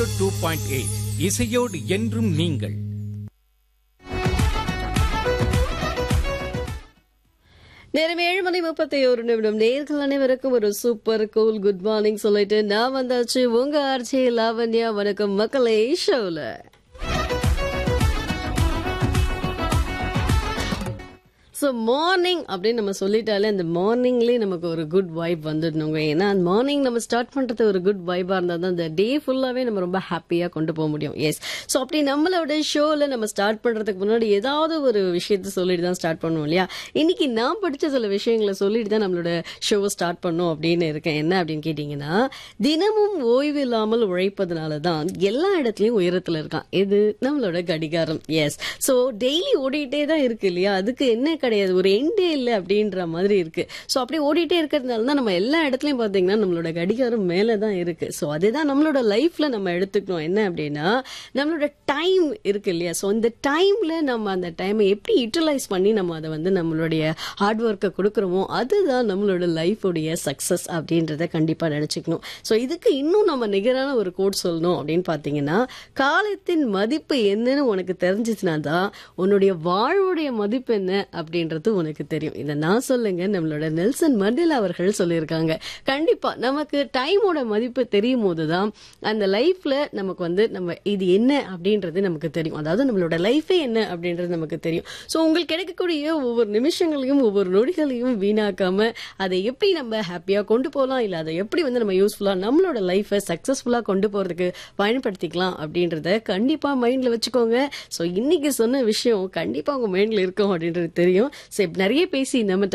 two point eight இசையோடு என்றும் நீங்கள் நேரம் ஏழு மணி முப்பத்தி ஒரு நிமிடம் நேர்கள் அனைவருக்கும் ஒரு சூப்பர் கூல் குட் மார்னிங் சொல்லிட்டு நான் வந்தாச்சு உங்க ஆர்ச்சி லாவண்யா வணக்கம் மக்களே ஷோல ஸோ மார்னிங் அப்படின்னு நம்ம சொல்லிட்டாலே அந்த மார்னிங்லேயே நமக்கு ஒரு குட் வைப் வந்துடணுங்க ஏன்னா அந்த மார்னிங் நம்ம ஸ்டார்ட் பண்ணுறது ஒரு குட் வைபாக இருந்தால் தான் அந்த டே ஃபுல்லாகவே நம்ம ரொம்ப ஹாப்பியாக கொண்டு போக முடியும் எஸ் ஸோ அப்படி நம்மளோட ஷோவில் நம்ம ஸ்டார்ட் பண்ணுறதுக்கு முன்னாடி ஏதாவது ஒரு விஷயத்த சொல்லிட்டு தான் ஸ்டார்ட் பண்ணுவோம் இல்லையா இன்னைக்கு நான் படித்த சில விஷயங்களை சொல்லிட்டு தான் நம்மளோட ஷோவை ஸ்டார்ட் பண்ணும் அப்படின்னு இருக்கேன் என்ன அப்படின்னு கேட்டிங்கன்னா தினமும் ஓய்வு இல்லாமல் உழைப்பதனால தான் எல்லா இடத்துலையும் உயரத்தில் இருக்கான் இது நம்மளோட கடிகாரம் எஸ் ஸோ டெய்லி ஓடிட்டே தான் இருக்கு இல்லையா அதுக்கு என்ன கிடையாது ஒரு எண்டே இல்லை அப்படின்ற மாதிரி இருக்கு ஸோ அப்படி ஓடிட்டே இருக்கிறதுனால தான் நம்ம எல்லா இடத்துலையும் பார்த்தீங்கன்னா நம்மளோட கடிகாரம் மேலே தான் இருக்கு ஸோ அதுதான் நம்மளோட லைஃப்ல நம்ம எடுத்துக்கணும் என்ன அப்படின்னா நம்மளோட டைம் இருக்கு இல்லையா ஸோ இந்த டைம்ல நம்ம அந்த டைமை எப்படி யூட்டிலைஸ் பண்ணி நம்ம அதை வந்து நம்மளுடைய ஹார்ட் ஒர்க்கை கொடுக்குறோமோ அதுதான் நம்மளோட லைஃபோடைய சக்ஸஸ் அப்படின்றத கண்டிப்பாக நினச்சிக்கணும் ஸோ இதுக்கு இன்னும் நம்ம நிகரான ஒரு கோட் சொல்லணும் அப்படின்னு பார்த்தீங்கன்னா காலத்தின் மதிப்பு என்னன்னு உனக்கு தெரிஞ்சிச்சுனா தான் உன்னுடைய வாழ்வுடைய மதிப்பு என்ன அப்படின்றது உனக்கு தெரியும் இதை நான் சொல்லுங்க நம்மளோட நெல்சன் மண்டேலா அவர்கள் சொல்லியிருக்காங்க கண்டிப்பா நமக்கு டைமோட மதிப்பு தெரியும் போதுதான் அந்த லைஃப்ல நமக்கு வந்து நம்ம இது என்ன அப்படின்றது நமக்கு தெரியும் அதாவது நம்மளோட லைஃபே என்ன அப்படின்றது நமக்கு தெரியும் ஸோ உங்களுக்கு கிடைக்கக்கூடிய ஒவ்வொரு நிமிஷங்களையும் ஒவ்வொரு நொடிகளையும் வீணாக்காம அதை எப்படி நம்ம ஹாப்பியா கொண்டு போகலாம் இல்ல அதை எப்படி வந்து நம்ம யூஸ்ஃபுல்லா நம்மளோட லைஃபை சக்சஸ்ஃபுல்லா கொண்டு போறதுக்கு பயன்படுத்திக்கலாம் அப்படின்றத கண்டிப்பா மைண்ட்ல வச்சுக்கோங்க ஸோ இன்னைக்கு சொன்ன விஷயம் கண்டிப்பா உங்க மைண்ட்ல இருக்கும் அப்படின்றது தெரியும் ஸோ நிறைய பேசி நம்ம